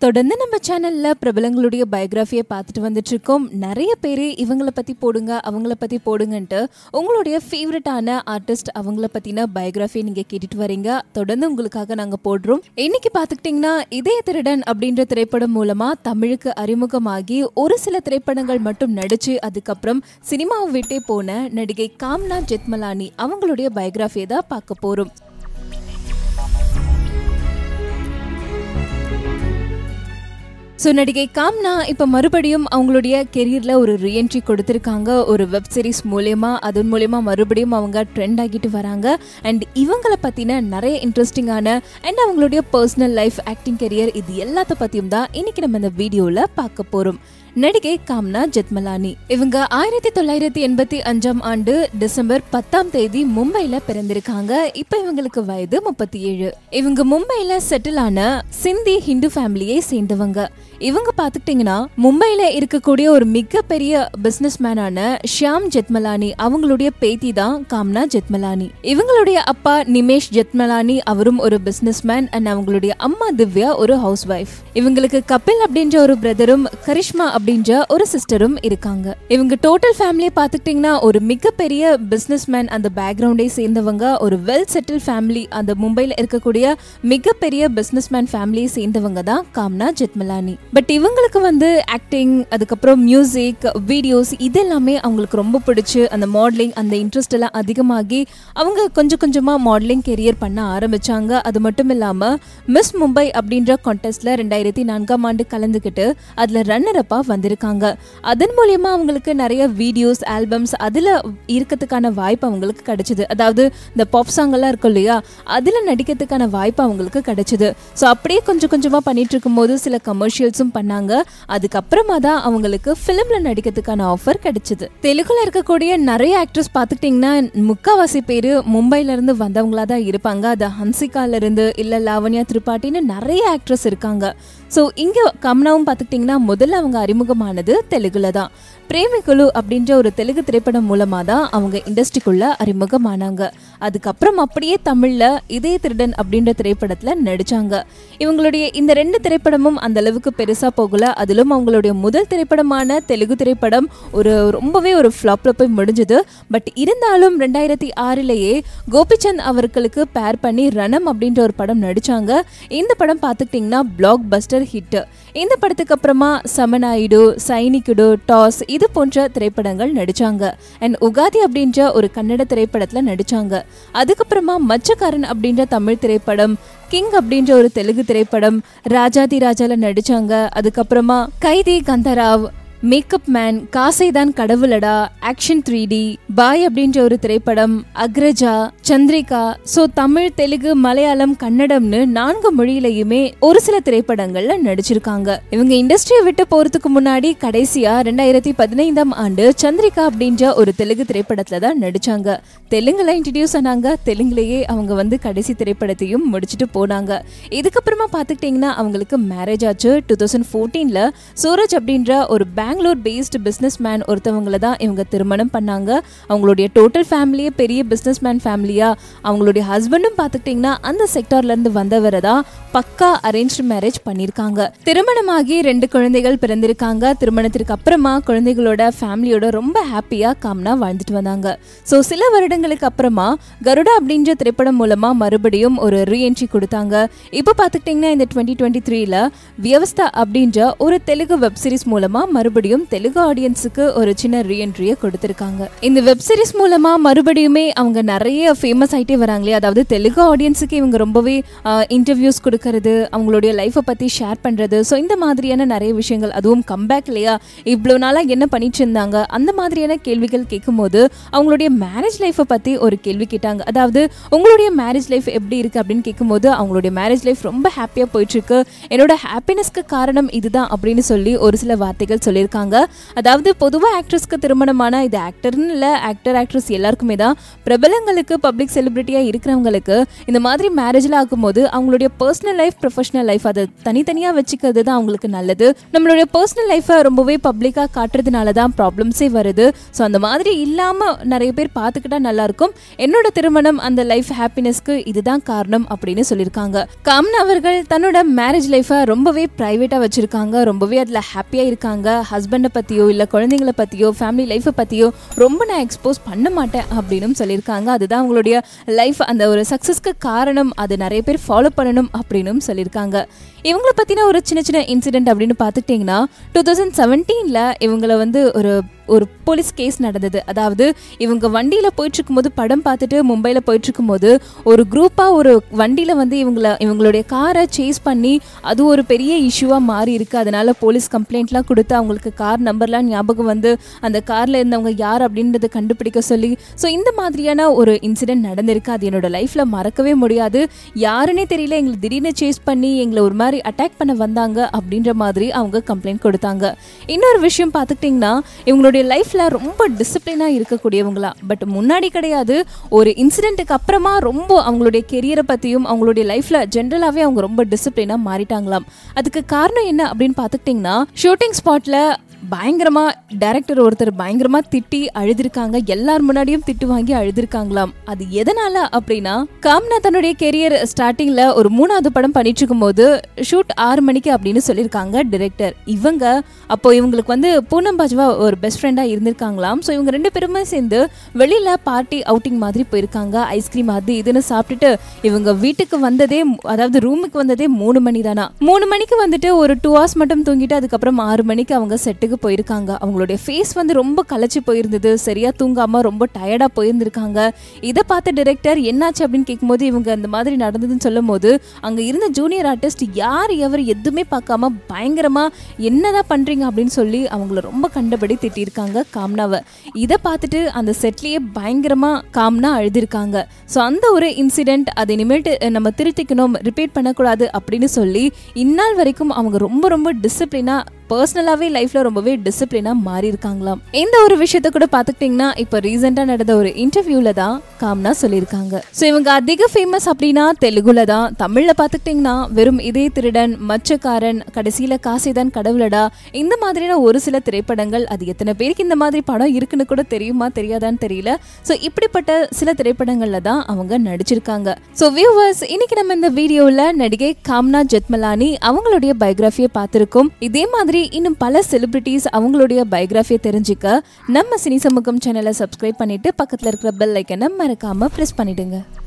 தொடர்ந்து நம்ம சேனல்ல பிரபலங்களுடைய பயோகிராஃபியை பார்த்துட்டு வந்துட்டு இருக்கோம் நிறைய பேர் இவங்கள பத்தி போடுங்க அவங்கள பத்தி போடுங்கன்ட்டு உங்களுடைய ஃபேவரட்டான ஆர்டிஸ்ட் அவங்கள பத்தின பயோகிராஃபியை நீங்க கேட்டுட்டு வரீங்க தொடர்ந்து உங்களுக்காக நாங்க போடுறோம் இன்னைக்கு பார்த்துக்கிட்டிங்கன்னா இதய திருடன் அப்படின்ற திரைப்படம் மூலமா தமிழுக்கு அறிமுகமாகி ஒரு சில திரைப்படங்கள் மட்டும் நடிச்சு அதுக்கப்புறம் சினிமாவை விட்டே போன நடிகை காம்னா ஜெத்மலானி அவங்களுடைய பயோகிராஃபியை தான் பார்க்க போறோம் ஸோ நடிகை காம்னா இப்போ மறுபடியும் அவங்களுடைய கெரியரில் ஒரு ரீஎன்ட்ரி கொடுத்துருக்காங்க ஒரு வெப் சீரிஸ் மூலயமா அதன் மூலயமா மறுபடியும் அவங்க ட்ரெண்ட் ஆகிட்டு வராங்க அண்ட் இவங்களை பற்றின நிறைய இன்ட்ரெஸ்டிங்கான அண்ட் அவங்களுடைய பர்சனல் லைஃப் ஆக்டிங் கெரியர் இது எல்லாத்த பற்றியும் தான் இன்னைக்கு நம்ம இந்த வீடியோவில் பார்க்க போகிறோம் நடிகை காம்னா ஜெத்மலானி இவங்க ஆயிரத்தி தொள்ளாயிரத்தி எண்பத்தி அஞ்சாம் ஆண்டு டிசம்பர் பத்தாம் தேதி மும்பைல பிறந்திருக்காங்க இப்ப இவங்களுக்கு வயது முப்பத்தி ஏழு இவங்க மும்பைல செட்டில் ஆன சிந்தி ஹிந்து ஃபேமிலியை சேர்ந்தவங்க இவங்க பாத்துக்கிட்டீங்கன்னா மும்பைல இருக்கக்கூடிய ஒரு மிகப்பெரிய பிசினஸ் மேனான ஷியாம் ஜெத்மலானி அவங்களுடைய பேத்தி தான் காம்னா ஜெத்மலானி இவங்களுடைய அப்பா நிமேஷ் ஜெத்மலானி அவரும் ஒரு பிசினஸ் மேன் அண்ட் அவங்களுடைய அம்மா திவ்யா ஒரு ஹவுஸ் ஒய்ஃப் இவங்களுக்கு கபில் அப்படின்ற ஒரு பிரதரும் கரிஷ்மா அப்படின்ற ஒரு சிஸ்டரும் இருக்காங்க இவங்க டோட்டல் ஃபேமிலியை பார்த்துக்கிட்டிங்கன்னா ஒரு மிகப்பெரிய பிசினஸ் மேன் அந்த பேக்ரவுண்டை சேர்ந்தவங்க ஒரு வெல் செட்டில் ஃபேமிலி அந்த மும்பையில் இருக்கக்கூடிய மிகப்பெரிய பிசினஸ் மேன் ஃபேமிலியை சேர்ந்தவங்க தான் காம்னா ஜெத்மலானி பட் இவங்களுக்கு வந்து ஆக்டிங் அதுக்கப்புறம் மியூசிக் வீடியோஸ் இதெல்லாமே அவங்களுக்கு ரொம்ப பிடிச்சு அந்த மாடலிங் அந்த இன்ட்ரெஸ்ட் எல்லாம் அதிகமாகி அவங்க கொஞ்சம் கொஞ்சமாக மாடலிங் கெரியர் பண்ண ஆரம்பிச்சாங்க அது மட்டும் இல்லாமல் மிஸ் மும்பை அப்படின்ற கான்டெஸ்ட்ல ரெண்டாயிரத்தி நான்காம் ஆண்டு கலந்துக்கிட்டு அதில் ரன்னர் அப்பாக வந்திருக்காங்க அதன் மூலியமா அவங்களுக்கு நிறைய வீடியோஸ் ஆல்பம்ஸ் அதில் இருக்கிறதுக்கான வாய்ப்பு அவங்களுக்கு கிடைச்சிது அதாவது இந்த பாப் சாங் எல்லாம் இருக்கும் இல்லையா அதில் நடிக்கிறதுக்கான வாய்ப்பு அவங்களுக்கு கிடைச்சிது ஸோ அப்படியே கொஞ்சம் கொஞ்சமாக பண்ணிட்டு இருக்கும்போது சில கமர்ஷியல்ஸும் பண்ணாங்க அதுக்கப்புறமா தான் அவங்களுக்கு ஃபிலிம்ல நடிக்கிறதுக்கான ஆஃபர் கிடைச்சிது தெலுங்குல இருக்கக்கூடிய நிறைய ஆக்ட்ரஸ் பார்த்துக்கிட்டிங்கன்னா முக்காவாசி பேர் மும்பைல இருந்து வந்தவங்களா தான் இருப்பாங்க அது ஹன்சிகால இருந்து இல்லை லாவண்யா திரிபாட்டின்னு நிறைய ஆக்ட்ரஸ் இருக்காங்க ஸோ இங்கே கம்னாவும் பார்த்துக்கிட்டிங்கன்னா முதல்ல அவங்க அறிமுகமானது தெலுங்குல தான் பிரேமிகுலு அப்படின்ற ஒரு தெலுங்கு திரைப்படம் மூலமாக தான் அவங்க இண்டஸ்ட்ரிக்குள்ள அறிமுகமானாங்க அதுக்கப்புறம் அப்படியே தமிழில் இதய திருடன் அப்படின்ற திரைப்படத்தில் நடிச்சாங்க இவங்களுடைய இந்த ரெண்டு திரைப்படமும் அந்த அளவுக்கு பெருசாக போகல அதிலும் அவங்களுடைய முதல் திரைப்படமான தெலுங்கு திரைப்படம் ஒரு ரொம்பவே ஒரு ஃப்ளாப்ல போய் முடிஞ்சது பட் இருந்தாலும் ரெண்டாயிரத்தி ஆறிலேயே கோபிச்சந்த் அவர்களுக்கு பேர் பண்ணி ரணம் அப்படின்ற ஒரு படம் நடிச்சாங்க இந்த படம் பார்த்துக்கிட்டிங்கன்னா பிளாக் பஸ்டர் ஹிட் இந்த படத்துக்கு அப்புறமா சமநாயுடு சைனிக்குடு டாஸ் இது போன்ற திரைப்படங்கள் நடிச்சாங்க அண்ட் உகாதி அப்படின்ற ஒரு கன்னட திரைப்படத்தில் நடிச்சாங்க அதுக்கப்புறமா மச்சக்காரன் அப்படின்ற தமிழ் திரைப்படம் கிங் அப்படின்ற ஒரு தெலுங்கு திரைப்படம் ராஜாதி ராஜால நடிச்சாங்க அதுக்கப்புறமா கைதி கந்தராவ் மேக்கப் மேன் காசைதான் கடவுளடா ஆக்ஷன் த்ரீ டி பாய் அப்படின்ற ஒரு திரைப்படம் அக்ரஜா சந்திரிகா ஸோ தமிழ் தெலுங்கு மலையாளம் கன்னடம்னு நான்கு மொழியிலையுமே ஒரு சில திரைப்படங்கள்ல நடிச்சிருக்காங்க இவங்க இண்டஸ்ட்ரியை விட்டு போறதுக்கு முன்னாடி கடைசியா ரெண்டாயிரத்தி பதினைந்தாம் ஆண்டு சந்திரிகா அப்படின்ற ஒரு தெலுங்கு திரைப்படத்துல தான் நடிச்சாங்க தெலுங்குல இன்ட்ரடியூஸ் ஆனாங்க தெலுங்குலயே அவங்க வந்து கடைசி திரைப்படத்தையும் முடிச்சுட்டு போனாங்க இதுக்கப்புறமா பார்த்துக்கிட்டிங்கன்னா அவங்களுக்கு மேரேஜ் ஆச்சு டூ தௌசண்ட் ஃபோர்டீன்ல சூரஜ் அப்படின்ற ஒரு பெங்களூர் பேஸ்டு பிஸ்னஸ் மேன் ஒருத்தவங்கள தான் இவங்க திருமணம் பண்ணாங்க அவங்களுடைய டோட்டல் ஃபேமிலியே பெரிய பிஸ்னஸ் மேன் ஃபேமிலியா அவங்களுடைய ஹஸ்பண்டும் பார்த்துக்கிட்டிங்கன்னா அந்த செக்டார்லேருந்து வந்தவரை தான் பக்கா அரேஞ்ச் மேரேஜ் பண்ணியிருக்காங்க திருமணமாகி ரெண்டு குழந்தைகள் பிறந்திருக்காங்க திருமணத்திற்கு அப்புறமா குழந்தைகளோட ஃபேமிலியோட ரொம்ப ஹாப்பியாக காம்னா வாழ்ந்துட்டு வந்தாங்க ஸோ சில வருடங்களுக்கு அப்புறமா கருடா அப்படின்ற திரைப்படம் மூலமாக மறுபடியும் ஒரு ரீஎன்ட்ரி கொடுத்தாங்க இப்போ பார்த்துக்கிட்டிங்கன்னா இந்த டுவெண்ட்டி டுவெண்ட்டி த்ரீல வியவஸ்தா அப்படின்ற ஒரு தெலுங்கு வெப் சீரிஸ் மூலமாக மறுபடியும் மறுபடியும் தெலுங்கு ஆடியன்ஸுக்கு ஒரு சின்ன ரீஎன்ட்ரியை கொடுத்துருக்காங்க இந்த வெப் சீரிஸ் மூலமா மறுபடியுமே அவங்க நிறைய ஃபேமஸ் ஆயிட்டே வராங்களே அதாவது தெலுங்கு ஆடியன்ஸுக்கு இவங்க ரொம்பவே இன்டர்வியூஸ் கொடுக்கறது அவங்களுடைய லைஃப்பை பத்தி ஷேர் பண்றது ஸோ இந்த மாதிரியான நிறைய விஷயங்கள் அதுவும் கம்பேக் இல்லையா இவ்வளோ நாளாக என்ன பண்ணிட்டு இருந்தாங்க அந்த மாதிரியான கேள்விகள் கேட்கும்போது அவங்களுடைய மேரேஜ் லைஃப்பை பத்தி ஒரு கேள்வி கேட்டாங்க அதாவது உங்களுடைய மேரேஜ் லைஃப் எப்படி இருக்கு அப்படின்னு கேட்கும்போது அவங்களுடைய மேரேஜ் லைஃப் ரொம்ப ஹாப்பியாக போயிட்டு இருக்கு என்னோட ஹாப்பினஸ்க்கு காரணம் இதுதான் அப்படின்னு சொல்லி ஒரு சில வார்த்தைகள் சொல்லியிருக்காங்க அதாவது பொதுவாக ஆக்ட்ரஸ்க்கு திருமணமான இது ஆக்டர்னு இல்லை ஆக்டர் ஆக்ட்ரஸ் எல்லாருக்குமே தான் பிரபலங்களுக்கு பப்ளிக் செலிபிரிட்டியாக இருக்கிறவங்களுக்கு இந்த மாதிரி மேரேஜில் ஆகும்போது அவங்களுடைய பர்சனல் லைஃப் ப்ரொஃபஷனல் லைஃப் அதை தனித்தனியாக வச்சுக்கிறது தான் அவங்களுக்கு நல்லது நம்மளுடைய பர்சனல் லைஃப்பை ரொம்பவே பப்ளிக்காக காட்டுறதுனால தான் ப்ராப்ளம்ஸே வருது ஸோ அந்த மாதிரி இல்லாமல் நிறைய பேர் பார்த்துக்கிட்டா நல்லாயிருக்கும் என்னோட திருமணம் அந்த லைஃப் ஹாப்பினஸ்க்கு இதுதான் காரணம் அப்படின்னு சொல்லியிருக்காங்க காமன் அவர்கள் தன்னோட மேரேஜ் லைஃப்பை ரொம்பவே ப்ரைவேட்டாக வச்சுருக்காங்க ரொம்பவே அதில் ஹாப்பியாக இருக்காங்க ஹஸ்பண்டை பற்றியோ இல்லை குழந்தைங்களை பற்றியோ ஃபேமிலி லைஃப்பை பற்றியோ ரொம்ப நான் எக்ஸ்போஸ் பண்ண மாட்டேன் அப்படின்னு சொல்லியிருக்காங்க அதுதான் அவங்களுடைய லைஃப் அந்த ஒரு சக்ஸஸ்க்கு காரணம் அது நிறைய பேர் ஃபாலோ பண்ணணும் அப்படின்னு சொல்லியிருக்காங்க இவங்களை பற்றின ஒரு சின்ன சின்ன இன்சிடென்ட் அப்படின்னு பார்த்துட்டிங்கன்னா டூ தௌசண்ட் செவன்டீனில் இவங்களை வந்து ஒரு ஒரு போலீஸ் கேஸ் நடந்தது அதாவது இவங்க வண்டியில் போயிட்டுருக்கும்போது படம் பார்த்துட்டு மும்பையில் போயிட்டுருக்கும்போது ஒரு குரூப்பாக ஒரு வண்டியில் வந்து இவங்கள இவங்களுடைய காரை சேஸ் பண்ணி அது ஒரு பெரிய இஷ்யூவாக மாறி இருக்குது அதனால் போலீஸ் கம்ப்ளைண்ட்லாம் கொடுத்து அவங்களுக்கு கார் நம்பர்லாம் ஞாபகம் வந்து அந்த காரில் இருந்தவங்க யார் அப்படின்றத கண்டுபிடிக்க சொல்லி ஸோ இந்த மாதிரியான ஒரு இன்சிடென்ட் நடந்திருக்கு அது என்னோட லைஃப்பில் மறக்கவே முடியாது யாருன்னே தெரியல எங்களை திடீர்னு சேஸ் பண்ணி எங்களை ஒரு மாதிரி அட்டாக் பண்ண வந்தாங்க அப்படின்ற மாதிரி அவங்க கம்ப்ளைண்ட் கொடுத்தாங்க இன்னொரு விஷயம் பார்த்துக்கிட்டிங்கன்னா இவங்களுடைய லைஃப்பில் ரொம்ப டிசிப்ளினாக இருக்கக்கூடியவங்களா பட் முன்னாடி கிடையாது ஒரு இன்சிடென்ட்டுக்கு அப்புறமா ரொம்ப அவங்களுடைய கெரியரை பற்றியும் அவங்களுடைய லைஃப்பில் ஜென்ரலாகவே அவங்க ரொம்ப டிசிப்ளினாக மாறிட்டாங்களாம் அதுக்கு காரணம் என்ன அப்படின்னு பார்த்துக்கிட்டிங்கன்னா ஷூட்டிங் ஸ்பாட்டில் பயங்கரமா டைரக்டர் ஒருத்தர் பயங்கரமா திட்டி அழுதுருக்காங்க எல்லார் முன்னாடியும் திட்டு வாங்கி அழுதுருக்காங்களாம் அது எதனால அப்படின்னா காம்னா தன்னுடைய கெரியர் ஸ்டார்டிங்ல ஒரு மூணாவது படம் பண்ணிட்டு இருக்கும்போது ஷூட் ஆறு மணிக்கு அப்படின்னு சொல்லியிருக்காங்க டிரெக்டர் இவங்க அப்போ இவங்களுக்கு வந்து பூனம் பாஜ்வா ஒரு பெஸ்ட் ஃப்ரெண்டா இருந்திருக்காங்களாம் ஸோ இவங்க ரெண்டு பேருமே சேர்ந்து வெளியில பார்ட்டி அவுட்டிங் மாதிரி போயிருக்காங்க ஐஸ்கிரீம் அது இதுன்னு சாப்பிட்டுட்டு இவங்க வீட்டுக்கு வந்ததே அதாவது ரூமுக்கு வந்ததே மூணு மணி தானா மூணு மணிக்கு வந்துட்டு ஒரு டூ ஹவர்ஸ் மட்டும் தூங்கிட்டு அதுக்கப்புறம் ஆறு மணிக்கு அவங்க செட்டுக்கு போயிருக்காங்க அவங்களுடைய ஃபேஸ் வந்து ரொம்ப களைச்சு போயிருந்தது சரியா தூங்காம ரொம்ப டயர்டா போயிருந்திருக்காங்க இதை பார்த்த டிரெக்டர் என்னாச்சு அப்படின்னு கேட்கும்போது இவங்க அந்த மாதிரி நடந்ததுன்னு சொல்லும் போது அங்க இருந்த ஜூனியர் ஆர்டிஸ்ட் யார் எவர் எதுவுமே பார்க்காம பயங்கரமா என்னதான் பண்றீங்க அப்படின்னு சொல்லி அவங்கள ரொம்ப கண்டபடி திட்டியிருக்காங்க காம்னாவை இதை பார்த்துட்டு அந்த செட்லயே பயங்கரமா காம்னா அழுதிருக்காங்க ஸோ அந்த ஒரு இன்சிடென்ட் அதை இனிமேட்டு நம்ம திருத்திக்கணும் ரிப்பீட் பண்ணக்கூடாது அப்படின்னு சொல்லி இந்நாள் வரைக்கும் அவங்க ரொம்ப ரொம்ப டிசிப்ளினா பர்சனலாகவே லைஃப்பில் ரொம்பவே டிசிப்ளினாக மாறி இருக்காங்களாம் இந்த ஒரு விஷயத்த கூட பார்த்துக்கிட்டிங்கன்னா இப்போ ரீசெண்டாக நடந்த ஒரு இன்டர்வியூவில் தான் காம்னா சொல்லியிருக்காங்க ஸோ இவங்க அதிக ஃபேமஸ் அப்படின்னா தெலுங்குல தான் தமிழில் பார்த்துக்கிட்டிங்கன்னா வெறும் இதே திருடன் மச்சக்காரன் கடைசியில் காசிதான் கடவுளடா இந்த மாதிரியான ஒரு சில திரைப்படங்கள் அது எத்தனை பேருக்கு இந்த மாதிரி படம் இருக்குன்னு கூட தெரியுமா தெரியாதான்னு தெரியல ஸோ இப்படிப்பட்ட சில திரைப்படங்களில் தான் அவங்க நடிச்சிருக்காங்க ஸோ வியூவர்ஸ் இன்னைக்கு நம்ம இந்த வீடியோவில் நடிகை காம்னா ஜெத்மலானி அவங்களுடைய பயோகிராஃபியை பார்த்துருக்கோம் இதே மாதிரி இன்னும் பல செலிபிரிட்டிஸ் அவங்களுடைய பயோகிராஃபியை தெரிஞ்சுக்க நம்ம சினி சமூகம் சேனலை சப்ஸ்கிரைப் பண்ணிட்டு பக்கத்தில் இருக்கிற பெல் ஐக்கனை மறக்காம ப்ரெஸ் பண்ணிடுங்க